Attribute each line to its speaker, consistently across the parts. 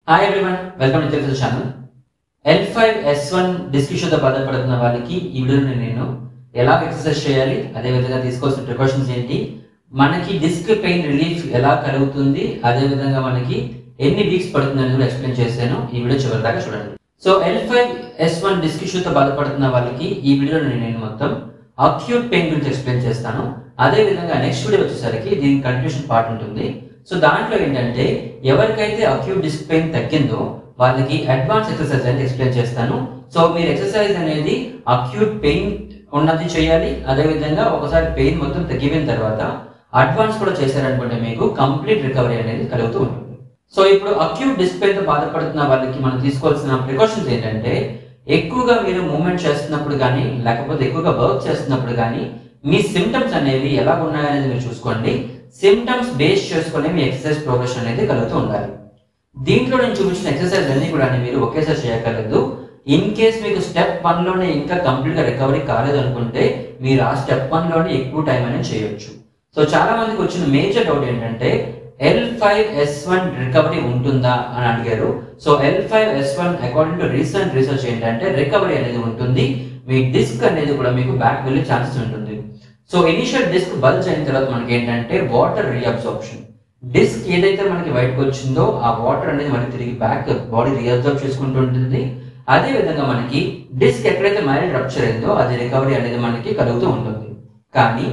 Speaker 1: hi everyone welcome to తెలుసు channel L five S one డిస్క్రిప్షన్తో బాధపడుతున్న వాళ్ళకి ఈ వీడియోని నేను ఎలా ఎక్సర్సైజ్ చేయాలి అదేవిధంగా తీసుకోవాల్సిన ప్రికాషన్స్ ఏంటి మనకి డిస్క్ పెయిన్ రిలీఫ్ ఎలా కలుగుతుంది అదేవిధంగా మనకి ఎన్ని వీక్స్ పడుతుంది అని కూడా ఎక్స్ప్లెయిన్ చేశాను ఈ వీడియో చివరి దాకా చూడండి so L five S one డిస్క్రిప్షన్తో బాధపడుతున్న వాళ్ళకి ఈ వీడియోని నేను మొత్తం అక్యూట్ పెయిన్ గురించి ఎక్స్ప్లెయిన్ చేస్తాను అదే విధంగా నెక్స్ట్ వీడియో వచ్చేసరికి దీని కంటిన్యూషన్ పార్ట్ ఉంటుంది సో దాంట్లో ఏంటంటే ఎవరికైతే అక్యూట్ డిస్క్ పెయిన్ తగ్గిందో వాళ్ళకి అడ్వాన్స్ ఎక్సర్సైజ్ అనేది ఎక్స్ప్లెయిన్ చేస్తాను సో మీరు ఎక్సర్సైజ్ అనేది అక్యూట్ పెయిన్ ఉన్నది చేయాలి అదే విధంగా ఒకసారి పెయిన్ మొత్తం తగ్గిపోయిన తర్వాత అడ్వాన్స్ కూడా చేశారనుకుంటే మీకు కంప్లీట్ రికవరీ అనేది కలుగుతూ ఉంటుంది సో ఇప్పుడు అక్యూట్ డిస్క్ పెయిన్ తో బాధపడుతున్న వాళ్ళకి మనం తీసుకోవాల్సిన ప్రికాషన్స్ ఏంటంటే ఎక్కువగా మీరు మూవ్మెంట్ చేస్తున్నప్పుడు కానీ లేకపోతే ఎక్కువగా వర్క్ చేస్తున్నప్పుడు కానీ మీ సిమ్టమ్స్ అనేవి ఎలా ఉన్నాయనేది మీరు చూసుకోండి సిమ్టమ్స్ బేస్ చేసుకుని మీ ఎక్సర్సైజ్ ప్రోగ్రెషన్ అనేది కలుగుతూ ఉండాలి దీంట్లో నేను చూపించిన ఎక్సర్సైజ్ అన్ని కూడా మీరు ఒకేసారి చేయగలదు ఇన్ కేస్ మీకు స్టెప్ వన్ లోనే ఇంకా కంప్లీట్ గా రికవరీ కాలేదు అనుకుంటే మీరు ఆ స్టెప్ వన్ లోనే ఎక్కువ టైం అనేది చేయొచ్చు సో చాలా మందికి వచ్చిన మేజర్ డౌట్ ఏంటంటే L five S one recovery ఉంటుందా అని అడిగారు so L five S one according to recent research ఏంటంటే రికవరీ అనేది ఉంటుంది మీ డిస్క్ అనేది కూడా మీకు బ్యాక్ వెళ్ళే ఛాన్సెస్ ఉంటుంది సో ఇనిషియల్ డిస్క్ బల్జ్ అయిన తర్వాత మనకి ఏంటంటే వాటర్ రీఅబ్సార్ప్షన్ డిస్క్ ఏదైతే మనకి బయటకు వచ్చిందో ఆ వాటర్ అనేది మనకి తిరిగి బ్యాక్ బాడీ రీఅబ్జర్వ్ చేసుకుంటూ ఉంటుంది అదే విధంగా మనకి డిస్క్ ఎక్కడైతే మైల్డ్ రప్చర్ అయిందో అది రికవరీ అనేది మనకి కలుగుతూ ఉంటుంది కానీ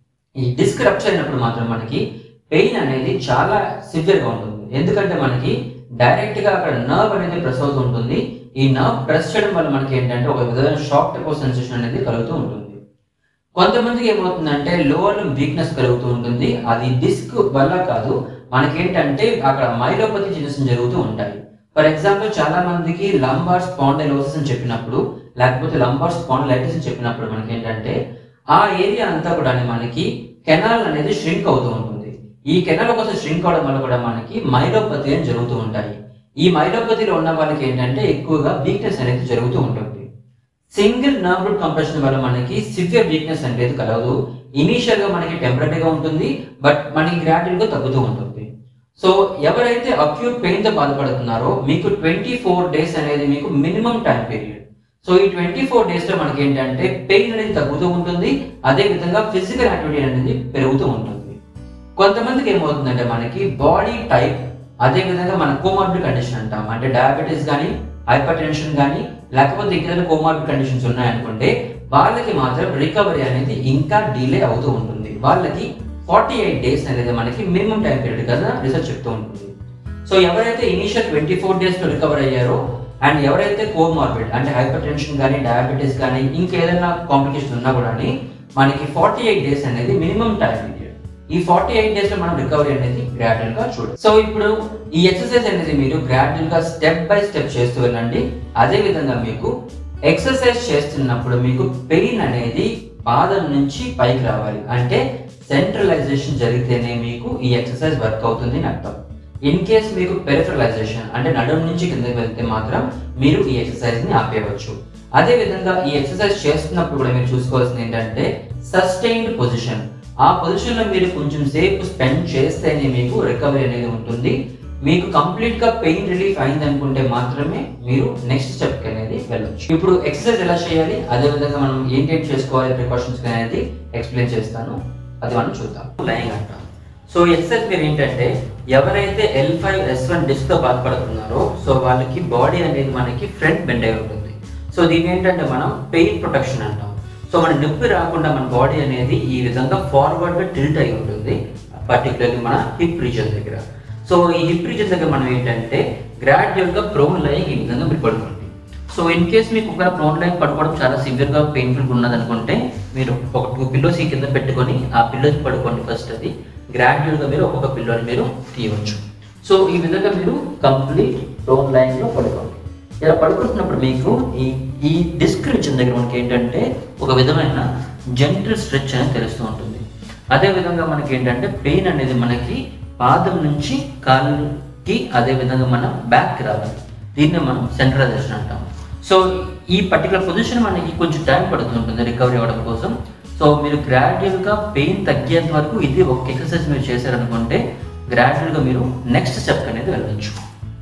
Speaker 1: ఈ డిస్క్ రప్చర్ అయినప్పుడు మాత్రం మనకి పెయిన్ అనేది చాలా సివియర్ గా ఉంటుంది ఎందుకంటే మనకి డైరెక్ట్ గా అక్కడ నర్వ్ అనేది ప్రెస్ అవుతూ ఉంటుంది ఈ నర్వ్ ప్రెస్ చేయడం వల్ల మనకి ఏంటంటే ఒక విధమైన షాక్ టైప్ ఆఫ్ సెన్సేషన్ అనేది కలుగుతూ ఉంటుంది కొంతమందికి ఏమవుతుందంటే లోవర్ వీక్నెస్ కలుగుతూ ఉంటుంది అది డిస్క్ వల్ల కాదు మనకేంటంటే అక్కడ మైలోపతి చిన్నసం జరుగుతూ ఉంటాయి ఫర్ ఎగ్జాంపుల్ చాలా మందికి లంబార్ స్పాండైలోసిస్ అని చెప్పినప్పుడు లేకపోతే లంబార్ స్పాండలైటిస్ అని చెప్పినప్పుడు మనకి ఏంటంటే ఆ ఏరియా అంతా కూడా మనకి కెనాల్ అనేది ష్రింక్ అవుతూ ఉంటుంది ఈ కెనాల్ కోసం ష్రింక్ అవడం వల్ల కూడా మనకి మైలోపతి అని జరుగుతూ ఉంటాయి ఈ మైలోపతిలో ఉన్న వాళ్ళకి ఏంటంటే ఎక్కువగా వీక్నెస్ అనేది జరుగుతూ ఉంటుంది సింగిల్ నర్వ్ రూట్ కంప్రెషన్ వల్ల మనకి సివియర్ వీక్నెస్ అనేది కలగదు ఇనీషియల్ గా మనకి టెంపరీగా ఉంటుంది బట్ మనకి గ్రాడ్యువల్ గా తగ్గుతూ ఉంటుంది సో ఎవరైతే అక్యూట్ పెయిన్ తో బాధపడుతున్నారో మీకు ట్వంటీ ఫోర్ డేస్ అనేది మీకు మినిమం టైం పీరియడ్ సో ఈ ట్వంటీ ఫోర్ డేస్ లో మనకి ఏంటంటే పెయిన్ అనేది తగ్గుతూ ఉంటుంది అదే విధంగా ఫిజికల్ యాక్టివిటీ అనేది పెరుగుతూ ఉంటుంది కొంతమందికి ఏమవుతుందంటే మనకి బాడీ టైప్ అదే విధంగా మన కోమార్బిడ్ కండిషన్ అంటాం అంటే డయాబెటీస్ కానీ హైపర్ టెన్షన్ కానీ లేకపోతే ఇంకేదైనా కోమార్బిడ్ కండిషన్స్ ఉన్నాయనుకుంటే వాళ్ళకి మాత్రం రికవరీ అనేది ఇంకా డిలే అవుతూ ఉంటుంది వాళ్ళకి ఫార్టీ ఎయిట్ డేస్ అనేది మనకి మినిమం టైం పీరియడ్ కదా రీసెర్చ్ చెప్తూ ఉంటుంది సో ఎవరైతే ఇనిషియల్ ట్వంటీ ఫోర్ డేస్ లో రికవర్ అయ్యారో అండ్ ఎవరైతే కోమార్బిడ్ అంటే హైపర్ టెన్షన్ కానీ డయాబెటీస్ కానీ ఇంకేదైనా కాంప్లికేషన్ ఉన్నా కూడా మనకి ఫార్టీ ఎయిట్ డేస్ అనేది మినిమం టైం పీరియడ్ ఈ ఫార్టీ ఎయిట్ డేస్ లో మనం రికవరీ అనేది గ్రాడ్యువల్ గా చూడాలి సో ఇప్పుడు ఈ ఎక్సర్సైజ్ అనేది మీరు గ్రాడ్యువల్ గా స్టెప్ బై స్టెప్ చేస్తూ వెళ్ళండి అదే విధంగా మీకు ఎక్సర్సైజ్ చేస్తున్నప్పుడు మీకు పెయిన్ అనేది పాదం నుంచి పైకి రావాలి అంటే సెంట్రలైజేషన్ జరిగితేనే మీకు ఈ ఎక్సర్సైజ్ వర్క్ అవుతుంది అని అర్థం ఇన్ కేస్ మీకు పెరిఫరలైజేషన్ అంటే నడుము నుంచి కిందకి వెళ్తే మాత్రం మీరు ఈ ఎక్సర్సైజ్ ని ఆపేయవచ్చు అదే విధంగా ఈ ఎక్సర్సైజ్ చేస్తున్నప్పుడు కూడా మీరు చూసుకోవాల్సింది ఏంటంటే సస్టైన్డ్ పొజిషన్ ఆ పొజిషన్ లో మీరు కొంచెం సేపు స్పెండ్ చేస్తేనే మీకు రికవరీ అనేది ఉంటుంది మీకు కంప్లీట్ గా పెయిన్ రిలీఫ్ అయింది అనుకుంటే మాత్రమే మీరు నెక్స్ట్ స్టెప్ అనేది వెళ్ళొచ్చు ఇప్పుడు ఎక్సర్సైజ్ ఎలా చేయాలి అదే విధంగా మనం ఏంటేంటి చేసుకోవాలి ప్రికాషన్స్ అనేది ఎక్స్ప్లెయిన్ చేస్తాను అది మనం చూద్దాం లైన్ అంటాం సో ఎక్సర్సైజ్ మీరు ఏంటంటే ఎవరైతే L five S one disc తో బాధపడుతున్నారో సో వాళ్ళకి బాడీ అనేది మనకి ఫ్రంట్ బెండ్ అయి ఉంటుంది సో దీని ఏంటంటే మనం పెయిన్ ప్రొటెక్షన్ అంటాం సో మన నొప్పి రాకుండా మన బాడీ అనేది ఈ విధంగా ఫార్వర్డ్ గా టిల్ట్ అయి ఉంటుంది పర్టికులర్లీ మన హిప్ రీజన్ దగ్గర సో ఈ హిప్ రీజన్ దగ్గర మనం ఏంటంటే గ్రాడ్యువల్ గా ప్రోన్ లైన్ ఈ విధంగా మీరు పడుకోండి సో ఇన్ కేస్ మీకు ఒక ప్రోన్ లైన్ పడుకోవడం చాలా సివియర్ గా పెయిన్ఫుల్ ఉన్నది అనుకుంటే మీరు ఒక టూ పిల్లోస్ ఈ కింద పెట్టుకొని ఆ పిల్లోస్ పడుకోండి ఫస్ట్ అది గ్రాడ్యువల్ గా మీరు ఒక్కొక్క పిల్లోని మీరు తీయవచ్చు సో ఈ విధంగా మీరు కంప్లీట్ ప్రోన్ లైన్ లో పడుకోండి ఇలా పడుకుంటున్నప్పుడు మీకు ఈ ఈ డిస్క్ రీజన్ దగ్గర మనకి ఏంటంటే ఒక విధమైన జెంటల్ స్ట్రెచ్ అనేది తెలుస్తూ ఉంటుంది అదే విధంగా మనకి ఏంటంటే పెయిన్ అనేది మనకి పాదం నుంచి కాలుకి అదే విధంగా మనం బ్యాక్ రావాలి దీన్ని మనం సెంట్రలైజేషన్ అంటాం సో ఈ పర్టికులర్ పొజిషన్ మనకి కొంచెం టైం పడుతుంటుంది రికవరీ అవ్వడం కోసం సో మీరు గ్రాడ్యువల్గా పెయిన్ తగ్గేంత వరకు ఇది ఒక ఎక్సర్సైజ్ మీరు చేశారనుకుంటే గ్రాడ్యువల్గా మీరు నెక్స్ట్ స్టెప్ అనేది వెళ్ళవచ్చు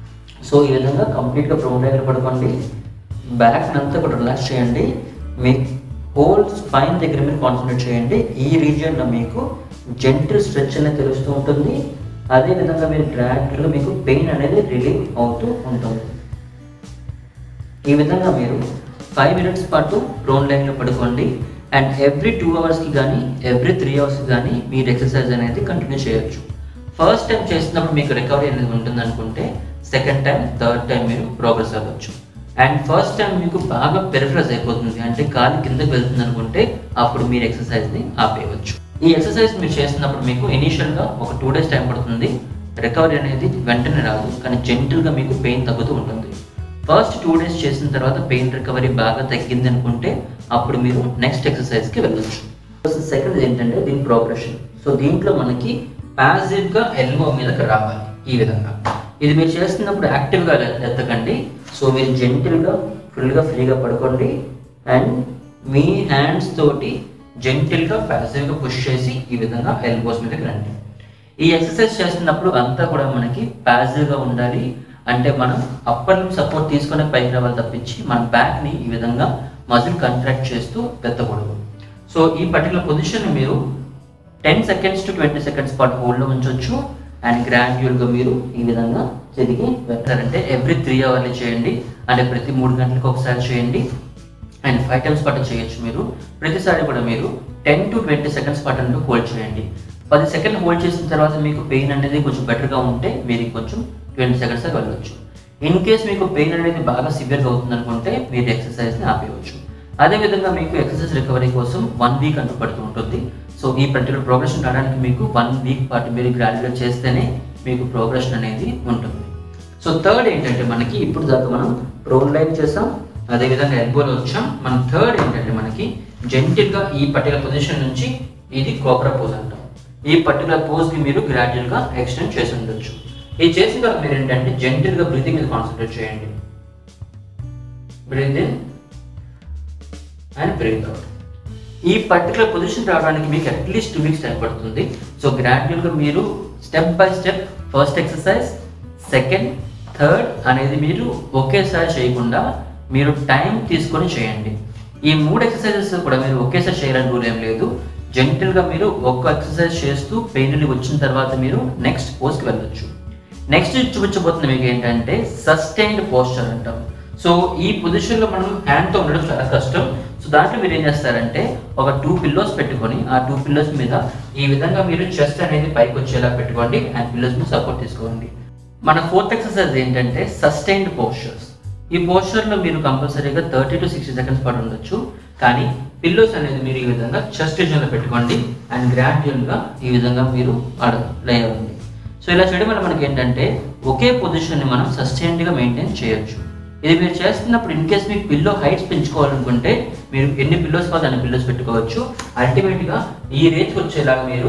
Speaker 1: సో ఈ విధంగా కంప్లీట్గా ప్రౌన్ లైన్ పడుకోండి బ్యాక్ అంతా కూడా రిలాక్స్ చేయండి మీ హోల్ స్పైన్ దగ్గర మీరు కాన్సన్ట్రేట్ చేయండి ఈ రీజియన్లో మీకు జెంటిల్ స్ట్రెచ్ అనేది తెలుస్తూ ఉంటుంది అదే విధంగా మీరు గ్రాడ్యువల్గా మీకు పెయిన్ అనేది రిలీవ్ అవుతూ ఉంటుంది ఈ విధంగా మీరు ఫైవ్ మినిట్స్ పాటు ప్రోన్ లైన్లో పడుకోండి అండ్ ఎవ్రీ టూ అవర్స్కి కానీ ఎవ్రీ త్రీ అవర్స్కి కానీ మీరు ఎక్సర్సైజ్ అనేది కంటిన్యూ చేయొచ్చు ఫస్ట్ టైం చేసినప్పుడు మీకు రికవరీ అనేది ఉంటుంది అనుకుంటే సెకండ్ టైం థర్డ్ టైం మీరు ప్రోగ్రెస్ అవ్వచ్చు అండ్ ఫస్ట్ టైం మీకు బాగా పెరిఫరస్ అయిపోతుంది అంటే కాలు కిందకి వెళ్తుంది అనుకుంటే అప్పుడు మీరు ఎక్సర్సైజ్ని ఆపేయవచ్చు ఈ ఎక్సర్సైజ్ మీరు చేస్తున్నప్పుడు మీకు ఇనీషియల్గా ఒక టూ డేస్ టైం పడుతుంది రికవరీ అనేది వెంటనే రాదు కానీ జెంటిల్గా మీకు పెయిన్ తగ్గుతూ ఉంటుంది ఫస్ట్ టూ డేస్ చేసిన తర్వాత పెయిన్ రికవరీ బాగా తగ్గింది అనుకుంటే అప్పుడు మీరు నెక్స్ట్ ఎక్సర్సైజ్కి వెళ్ళొచ్చు సెకండ్ ఏంటంటే దీని ప్రోగ్రెషన్ సో దీంట్లో మనకి ప్యాసివ్గా ఎల్బో మీదకి రావాలి ఈ విధంగా ఇది మీరు చేస్తున్నప్పుడు యాక్టివ్గా ఎత్తకండి సో మీరు జెంటిల్గా ఫుల్గా ఫ్రీగా పడుకోండి అండ్ మీ హ్యాండ్స్ తోటి జెంటిల్గా ప్యాసివ్గా పుష్ చేసి ఈ విధంగా ఎల్బోస్ మీదకి రండి ఈ ఎక్సర్సైజ్ చేస్తున్నప్పుడు అంతా కూడా మనకి ప్యాసివ్గా ఉండాలి అంటే మనం అప్పర్ లిమ్ సపోర్ట్ తీసుకునే పైకి రావాలి తప్పించి మన బ్యాక్ని ఈ విధంగా మజిల్ కంట్రాక్ట్ చేస్తూ పెత్తకూడదు సో ఈ పర్టికులర్ పొజిషన్ మీరు ten seconds to twenty seconds పాటు హోల్డ్లో ఉంచవచ్చు అండ్ గ్రాడ్యువల్గా మీరు ఈ విధంగా తిరిగి వెళ్తారంటే ఎవ్రీ త్రీ అవర్లీ చేయండి అంటే ప్రతి మూడు గంటలకు ఒకసారి చేయండి అండ్ ఫైవ్ టైమ్స్ పాటు చేయొచ్చు మీరు ప్రతిసారి కూడా మీరు టెన్ టు ట్వంటీ సెకండ్స్ పాటు అంటూ హోల్డ్ చేయండి పది సెకండ్ హోల్డ్ చేసిన తర్వాత మీకు పెయిన్ అనేది కొంచెం బెటర్గా ఉంటే మీరు కొంచెం ట్వంటీ సెకండ్స్ దాకా వెళ్ళవచ్చు ఇన్ కేస్ మీకు పెయిన్ అనేది బాగా సివియర్గా అవుతుంది అనుకుంటే మీరు ఎక్సర్సైజ్ని ఆపేయవచ్చు అదేవిధంగా మీకు ఎక్సర్సైజ్ రికవరీ కోసం వన్ వీక్ అంటూ పడుతూ ఉంటుంది సో ఈ పర్టికులర్ ప్రోగ్రెషన్ రావడానికి మీకు వన్ వీక్ పాటు మీరు గ్రాడ్యుయేట్ చేస్తేనే మీకు ప్రోగ్రెషన్ అనేది ఉంటుంది సో థర్డ్ ఏంటంటే మనకి ఇప్పుడు దాకా మనం ప్రోన్ లైన్ చేసాం అదేవిధంగా ఎల్బోలో వచ్చాం మన థర్డ్ ఏంటంటే మనకి జెంటిల్గా ఈ పర్టికులర్ పొజిషన్ నుంచి ఇది కోబ్రా పోజ్ అంటాం ఈ పర్టికులర్ పోజ్కి మీరు గ్రాడ్యువల్గా ఎక్స్టెండ్ చేసి ఉండొచ్చు ఇది చేసిన తర్వాత మీరు ఏంటంటే జెంటిల్గా బ్రీతింగ్ మీద కాన్సన్ట్రేట్ చేయండి breathe in and breathe out ఈ పర్టికులర్ పొజిషన్ రావడానికి మీకు అట్లీస్ట్ టూ వీక్స్ టైం పడుతుంది సో గ్రాడ్యువల్గా మీరు step by step first exercise second third అనేది మీరు ఒకేసారి చేయకుండా మీరు టైం తీసుకొని చేయండి ఈ మూడు ఎక్సర్సైజెస్ కూడా మీరు ఒకేసారి చేయాలని రూల్ ఏం లేదు జెంటల్గా మీరు ఒక్క ఎక్సర్సైజ్ చేస్తూ పెయిన్ రిలీవ్ వచ్చిన తర్వాత మీరు నెక్స్ట్ పోస్ట్కి వెళ్ళొచ్చు నెక్స్ట్ చూపించబోతున్న మీకు ఏంటంటే సస్టైన్డ్ పోస్చర్ అంటాం సో ఈ పొజిషన్లో మనం హ్యాండ్తో ఉండడం చాలా కష్టం సో దాంట్లో మీరు ఏం చేస్తారంటే ఒక టూ పిల్లోస్ పెట్టుకొని ఆ టూ పిల్లోస్ మీద ఈ విధంగా మీరు చెస్ట్ అనేది పైకి వచ్చేలా పెట్టుకోండి అండ్ పిల్లోస్ మీద సపోర్ట్ తీసుకోండి మన ఫోర్త్ ఎక్సర్సైజ్ ఏంటంటే సస్టైన్డ్ పోస్చర్స్ ఈ పోస్చర్లో మీరు కంపల్సరీగా థర్టీ టు సిక్స్టీ సెకండ్స్ పాటు ఉండొచ్చు కానీ పిల్లోస్ అనేది మీరు ఈ విధంగా చెస్ట్ రీజన్లో పెట్టుకోండి అండ్ గ్రాడ్యువల్గా ఈ విధంగా మీరు ఆడ లే అవ్వండి సో ఇలా చేయడం వల్ల మనకి ఏంటంటే ఒకే పొజిషన్ని మనం సస్టైన్డ్గా మెయింటైన్ చేయొచ్చు ఇది మీరు చేస్తున్నప్పుడు ఇన్ కేస్ మీకు పిల్లో హైట్స్ పెంచుకోవాలనుకుంటే మీరు ఎన్ని పిల్లోస్ కావాలి అన్ని పిల్లోస్ పెట్టుకోవచ్చు అల్టిమేట్గా ఈ రేంజ్కి వచ్చేలాగా మీరు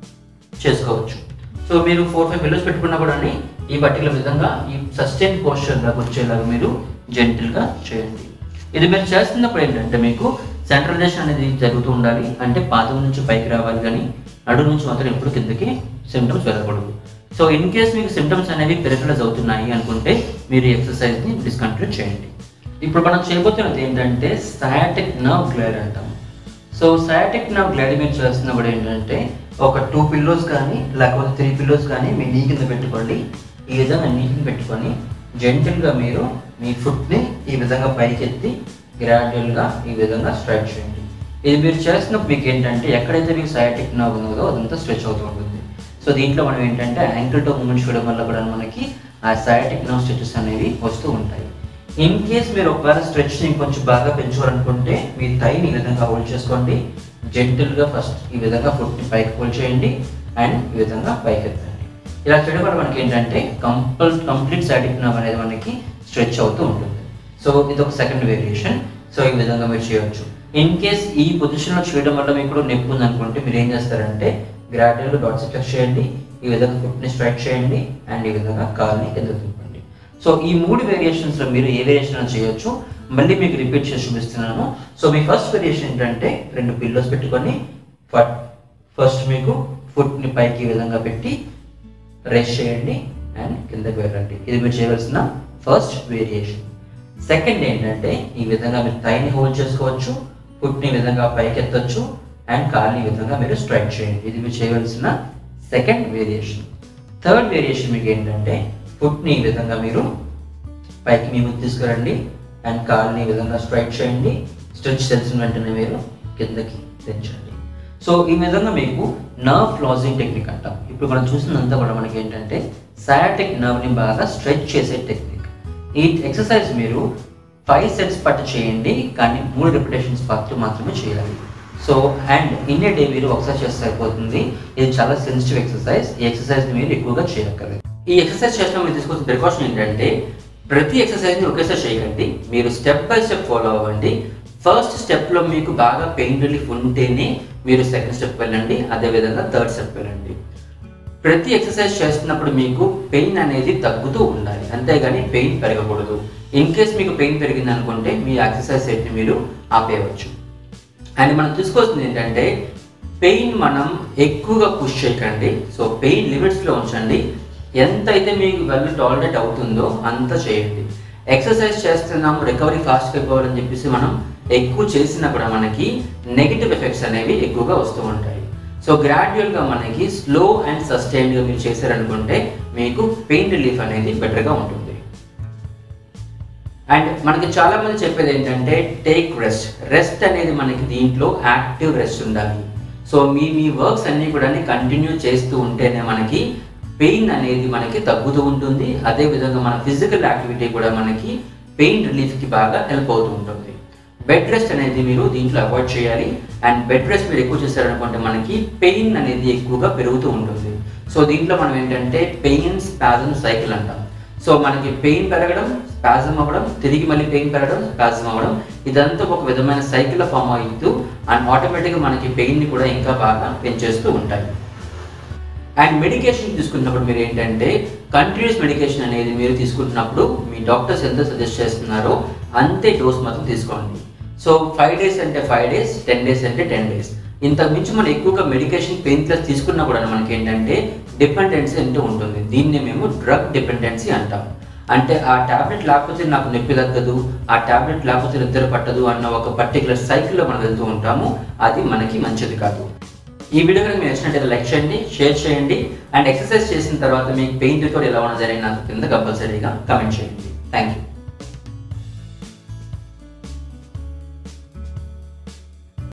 Speaker 1: చేసుకోవచ్చు సో మీరు ఫోర్ ఫైవ్ పిల్లోస్ పెట్టుకున్నా కూడా ఈ పర్టికులర్ విధంగా ఈ సస్టైన్ పోస్చర్ లాగా వచ్చేలాగా మీరు జెంటిల్గా చేయండి ఇది మీరు చేస్తున్నప్పుడు ఏంటంటే మీకు సెంట్రలైజేషన్ అనేది జరుగుతూ ఉండాలి అంటే పాదం నుంచి పైకి రావాలి కానీ నడు నుంచి మాత్రం ఎప్పుడు కిందకి సిమ్టమ్స్ వెళ్ళకూడదు సో ఇన్ కేస్ మీకు సిమ్టమ్స్ అనేవి పెరిఫలైజ్ అవుతున్నాయి అనుకుంటే మీరు ఈ ఎక్సర్సైజ్ని డిస్కంటిన్యూ చేయండి ఇప్పుడు మనం చేయబోతున్నది ఏంటంటే సయాటిక్ నర్వ్ గ్లైడ్ అంటాం సో సయాటిక్ నర్వ్ గ్లైడ్ మీరు చేస్తున్నప్పుడు ఏంటంటే ఒక టూ పిల్లోస్ కానీ లేకపోతే త్రీ పిల్లోస్ కానీ మీ నీ కింద పెట్టుకోండి ఈ విధంగా నీ కింద పెట్టుకొని జెంటిల్గా మీరు మీ ఫుట్ని ఈ విధంగా పైకెత్తి గ్రాడ్యువల్గా ఈ విధంగా స్ట్రైట్ చేయండి ఇది మీరు చేస్తున్నప్పుడు మీకు ఏంటంటే ఎక్కడైతే మీకు సయాటిక్ నర్వ్ ఉన్నదో అదంతా స్ట్రెచ్ అవుతూ ఉంటుంది సో దీంట్లో మనం ఏంటంటే యాంకిల్ తో మూమెంట్స్ చేయడం వల్ల కూడా మనకి ఆ సయాటిక్ నర్వ్ స్ట్రెచెస్ అనేవి వస్తూ ఉంటాయి ఇన్ కేస్ మీరు ఒకవేళ స్ట్రెచ్ కొంచెం బాగా పెంచుకోవాలనుకుంటే మీ థైని ఈ విధంగా హోల్డ్ చేసుకోండి జెంటిల్గా ఫస్ట్ ఈ విధంగా ఫుట్ని పైకి హోల్డ్ చేయండి అండ్ ఈ విధంగా పైకి ఎత్తండి ఇలా చేయడం వల్ల మనకి ఏంటంటే కంపల్ కంప్లీట్ సైటిక్ నర్వ్ అనేది మనకి స్ట్రెచ్ అవుతూ ఉంటుంది సో ఇది ఒక సెకండ్ వేరియేషన్ సో ఈ విధంగా మీరు చేయవచ్చు ఇన్ కేస్ ఈ పొజిషన్లో చేయడం వల్ల మీకు కూడా నొప్పి ఉందనుకుంటే మీరు ఏం చేస్తారంటే గ్రాడ్యువల్గా డాట్స్ ఫ్లెక్స్ చేయండి ఈ విధంగా ఫుట్ని స్ట్రైక్ చేయండి అండ్ ఈ విధంగా కాల్ని కింద తిప్పండి సో ఈ మూడు వేరియేషన్స్లో మీరు ఏ వేరియేషన్ చేయొచ్చు మళ్ళీ మీకు రిపీట్ చేసి చూపిస్తున్నాను సో మీ ఫస్ట్ వేరియేషన్ ఏంటంటే రెండు పిల్లోస్ పెట్టుకొని ఫస్ట్ మీకు ఫుట్ని పైకి ఈ విధంగా పెట్టి రెస్ట్ చేయండి అండ్ కిందకి వెళ్ళండి ఇది మీరు చేయవలసిన ఫస్ట్ వేరియేషన్ సెకండ్ ఏంటంటే ఈ విధంగా మీరు థైని హోల్డ్ చేసుకోవచ్చు ఫుట్ని ఈ విధంగా పైకి ఎత్తొచ్చు అండ్ కాల్ని ఈ విధంగా మీరు స్ట్రైక్ చేయండి ఇది మీరు చేయవలసిన సెకండ్ వేరియేషన్ థర్డ్ వేరియేషన్ మీకు ఏంటంటే ఫుట్ని ఈ విధంగా మీరు పైకి మీ ముందు తీసుకురండి అండ్ కాల్ని ఈ విధంగా స్ట్రైక్ చేయండి స్ట్రెచ్ తెలిసిన వెంటనే మీరు కిందకి తెంచండి సో ఈ విధంగా మీకు నర్వ్ లాజింగ్ టెక్నిక్ అంటాం ఇప్పుడు మనం చూసినంతా కూడా మనకి ఏంటంటే సయాటిక్ నర్వ్ని బాగా స్ట్రెచ్ చేసే టెక్నిక్ ఈ ఎక్సర్సైజ్ మీరు ఫైవ్ సెట్స్ పట్టు చేయండి కానీ మూడు రిపిటేషన్స్ పట్టు మాత్రమే చేయాలి so and in a day మీరు ఒకసారి చేస్తే సరిపోతుంది ఇది చాలా సెన్సిటివ్ ఎక్సర్సైజ్ ఈ ఎక్సర్సైజ్ మీరు ఎక్కువగా చేయక్కర్లేదు ఈ ఎక్సర్సైజ్ చేసిన మీరు తీసుకోవాల్సిన ప్రికాషన్ ఏంటంటే ప్రతి ఎక్సర్సైజ్ని ఒకేసారి చేయకండి మీరు స్టెప్ బై స్టెప్ ఫాలో అవ్వండి ఫస్ట్ స్టెప్లో మీకు బాగా పెయిన్ రిలీఫ్ ఉంటేనే మీరు సెకండ్ స్టెప్ వెళ్ళండి అదేవిధంగా థర్డ్ స్టెప్ వెళ్ళండి ప్రతి ఎక్సర్సైజ్ చేస్తున్నప్పుడు మీకు పెయిన్ అనేది తగ్గుతూ ఉండాలి అంతేగాని పెయిన్ పెరగకూడదు ఇన్ కేస్ మీకు పెయిన్ పెరిగింది అనుకుంటే మీ ఎక్సర్సైజ్ సెట్ని మీరు ఆపేయవచ్చు అండ్ మనం చూసుకోవాల్సింది ఏంటంటే పెయిన్ మనం ఎక్కువగా పుష్ చేయకండి సో పెయిన్ లిమిట్స్లో ఉంచండి ఎంత అయితే మీకు వెల్ టాలరేట్ అవుతుందో అంత చేయండి ఎక్సర్సైజ్ చేస్తున్నాము రికవరీ ఫాస్ట్గా అయిపోవాలని చెప్పేసి మనం ఎక్కువ చేసినా కూడా మనకి నెగిటివ్ ఎఫెక్ట్స్ అనేవి ఎక్కువగా వస్తూ ఉంటాయి సో గ్రాడ్యువల్గా మనకి స్లో అండ్ సస్టైన్గా మీరు చేశారనుకుంటే మీకు పెయిన్ రిలీఫ్ అనేది బెటర్గా ఉంటుంది అండ్ మనకి చాలా మంది చెప్పేది ఏంటంటే టేక్ రెస్ట్ రెస్ట్ అనేది మనకి దీంట్లో యాక్టివ్ రెస్ట్ ఉండాలి సో మీ మీ వర్క్స్ అన్నీ కూడా కంటిన్యూ చేస్తూ ఉంటేనే మనకి పెయిన్ అనేది మనకి తగ్గుతూ ఉంటుంది అదే విధంగా మన ఫిజికల్ యాక్టివిటీ కూడా మనకి పెయిన్ రిలీఫ్కి బాగా హెల్ప్ అవుతూ ఉంటుంది బెడ్ రెస్ట్ అనేది మీరు దీంట్లో అవాయిడ్ చేయాలి అండ్ బెడ్ రెస్ట్ మీరు ఎక్కువ చేశారనుకుంటే మనకి పెయిన్ అనేది ఎక్కువగా పెరుగుతూ ఉంటుంది సో దీంట్లో మనం ఏంటంటే పెయిన్ స్పాజం సైకిల్ అంటాం సో మనకి పెయిన్ పెరగడం స్పాజం అవ్వడం తిరిగి మళ్ళీ పెయిన్ పెరగడం స్పాజం అవ్వడం ఇదంతా ఒక విధమైన సైకిల్ ఫామ్ అవుతూ అండ్ ఆటోమేటిక్గా మనకి పెయిన్ని కూడా ఇంకా బాగా పెంచేస్తూ ఉంటాయి అండ్ మెడికేషన్ తీసుకున్నప్పుడు మీరు ఏంటంటే కంటిన్యూస్ మెడికేషన్ అనేది మీరు తీసుకుంటున్నప్పుడు మీ డాక్టర్స్ ఎంత సజెస్ట్ చేస్తున్నారో అంతే డోస్ మాత్రం తీసుకోండి సో ఫైవ్ డేస్ అంటే ఫైవ్ డేస్ టెన్ డేస్ అంటే టెన్ డేస్ ఇంతకు మించి మనం ఎక్కువగా మెడికేషన్ పెయిన్ కిల్లర్స్ తీసుకున్నా కూడా మనకి ఏంటంటే డిపెండెన్సీ అంటూ ఉంటుంది దీన్ని మేము డ్రగ్ డిపెండెన్సీ అంటాం అంటే ఆ టాబ్లెట్ లేకపోతే నాకు నొప్పి తగ్గదు ఆ టాబ్లెట్ లేకపోతే నిద్ర పట్టదు అన్న ఒక పర్టికులర్ సైకిల్లో మనం వెళ్తూ ఉంటాము అది మనకి మంచిది కాదు ఈ వీడియో కనుక మీరు నచ్చినట్లయితే లైక్ చేయండి షేర్ చేయండి అండ్ ఎక్సర్సైజ్ చేసిన తర్వాత మీకు పెయిన్ రికవరీ ఎలా ఉన్నదని నాకు కింద కంపల్సరీగా కమెంట్ చేయండి థ్యాంక్ యూ